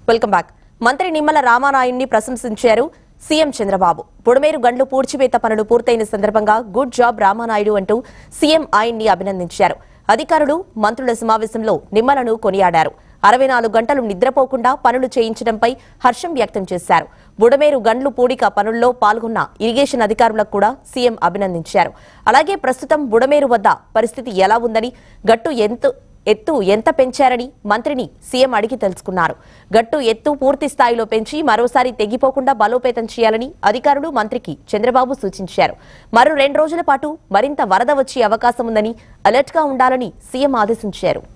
welcome back మంత్రి నిమ్మల రామానాయుడిని ప్రశంసించారు సీఎం చంద్రబాబు బుడమేరు గండ్లు పూడ్చివేత పనులు పూర్తయిన సందర్భంగా గుడ్ జాబ్ రామానాయుడు అంటూ సీఎం ఆయన్ని అభినందించారు అధికారులు మంత్రుల సమావేశంలో నిమ్మలను కొనియాడారు అరవై నాలుగు గంటలు నిద్రపోకుండా పనులు చేయించడంపై హర్షం వ్యక్తం చేశారు బుడమేరు గండ్లు పూడిక పనుల్లో పాల్గొన్న ఇరిగేషన్ అధికారులకు కూడా సీఎం అభినందించారు అలాగే ప్రస్తుతం బుడమేరు వద్ద పరిస్థితి ఎలా ఉందని గట్టు ఎంత ఎత్తు ఎంత పెంచారని మంత్రిని సీఎం అడిగి తెలుసుకున్నారు గట్టు ఎత్తు పూర్తి స్థాయిలో పెంచి మరోసారి తెగిపోకుండా బలోపేతం చేయాలని అధికారులు మంత్రికి చంద్రబాబు సూచించారు మరో రెండు రోజుల పాటు మరింత వరద వచ్చే అవకాశం ఉందని అలర్ట్ గా ఉండాలని సీఎం ఆదేశించారు